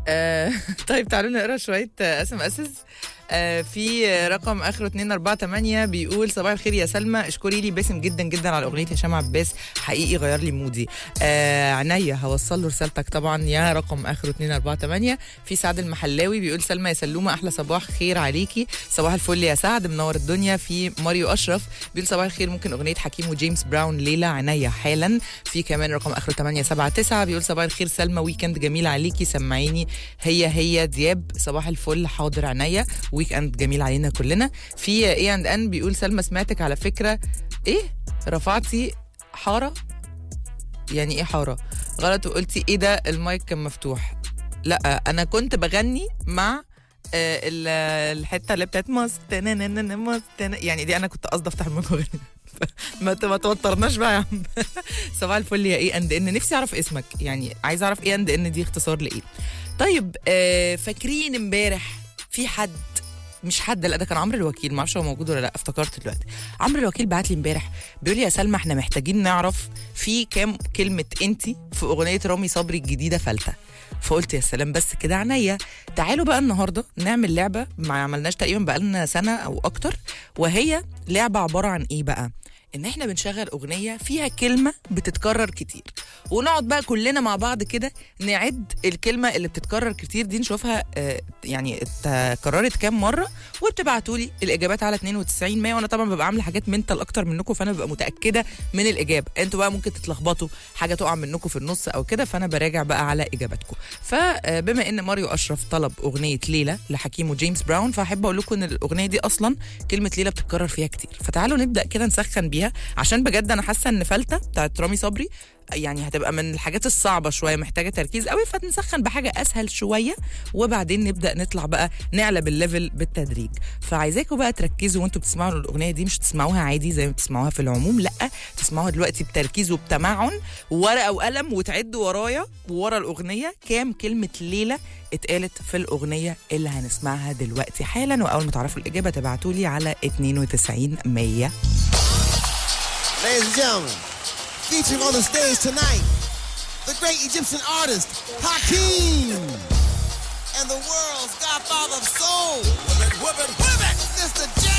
آه طيب تعالوا نقرا شويه اس ام اسز آه في رقم اخره 248 بيقول صباح الخير يا سلمى اشكري لي باسم جدا جدا على اغنيه هشام عباس حقيقي غير لي مودي آه عينيا هوصل له رسالتك طبعا يا رقم اخره 248 في سعد المحلاوي بيقول سلمى يا سلومه احلى صباح خير عليكي صباح الفل يا سعد منور الدنيا في ماريو اشرف بيقول صباح الخير ممكن اغنيه حكيم وجيمس براون ليله عينيا حالا في كمان رقم اخره 879 بيقول صباح الخير سلمى ويكند جميل عليكي سمعيني هي هي دياب صباح الفل حاضر عينيا ويك اند جميل علينا كلنا في اي اند ان بيقول سلمى سمعتك على فكره ايه رفعتي حاره يعني ايه حاره غلط وقلتي ايه ده المايك كان مفتوح لا انا كنت بغني مع آه، ال- الحته اللي بتاعت مستنى مستنى يعني دي انا كنت قصدي افتح المايك واغني ما ت- ما توترناش بقى يا عم صباح الفل يا ايه اند ان نفسي اعرف اسمك يعني عايزه اعرف ايه اند ان دي اختصار لايه طيب آه فاكرين امبارح في حد مش حد لا ده كان عمرو الوكيل معرفش هو موجود ولا لا افتكرت دلوقتي عمرو الوكيل بعت لي امبارح بيقول لي يا سلمى احنا محتاجين نعرف في كام كلمه انتي في اغنيه رامي صبري الجديده فلتة فقلت يا سلام بس كده عينيا تعالوا بقى النهارده نعمل لعبه ما عملناش تقريبا بقالنا سنه او اكتر وهي لعبه عباره عن ايه بقى ان احنا بنشغل اغنيه فيها كلمه بتتكرر كتير ونقعد بقى كلنا مع بعض كده نعد الكلمه اللي بتتكرر كتير دي نشوفها آه، يعني اتكررت كام مره وبتبعتوا لي الاجابات على 92 100 وانا طبعا ببقى عامله حاجات منتال اكتر منكم فانا ببقى متاكده من الاجابه انتوا بقى ممكن تتلخبطوا حاجه تقع منكم في النص او كده فانا براجع بقى على اجاباتكم فبما ان ماريو اشرف طلب اغنيه ليله لحكيم وجيمس براون فاحب اقول لكم ان الاغنيه دي اصلا كلمه ليله بتتكرر فيها كتير فتعالوا نبدا كده نسخن بيها عشان بجد انا حاسه ان فلته بتاعت رامي صبري يعني هتبقى من الحاجات الصعبة شوية محتاجة تركيز قوي فنسخن بحاجة أسهل شوية وبعدين نبدأ نطلع بقى نعلى بالليفل بالتدريج فعايزاكم بقى تركزوا وانتوا بتسمعوا الأغنية دي مش تسمعوها عادي زي ما بتسمعوها في العموم لا تسمعوها دلوقتي بتركيز وبتمعن ورقة وقلم وتعدوا ورايا ورا الأغنية كام كلمة ليلة اتقالت في الأغنية اللي هنسمعها دلوقتي حالا وأول ما تعرفوا الإجابة تبعتوا لي على 92 100 Ladies and gentlemen, featuring on the stage tonight, the great Egyptian artist, Hakeem, and the world's godfather of soul, Mr. J.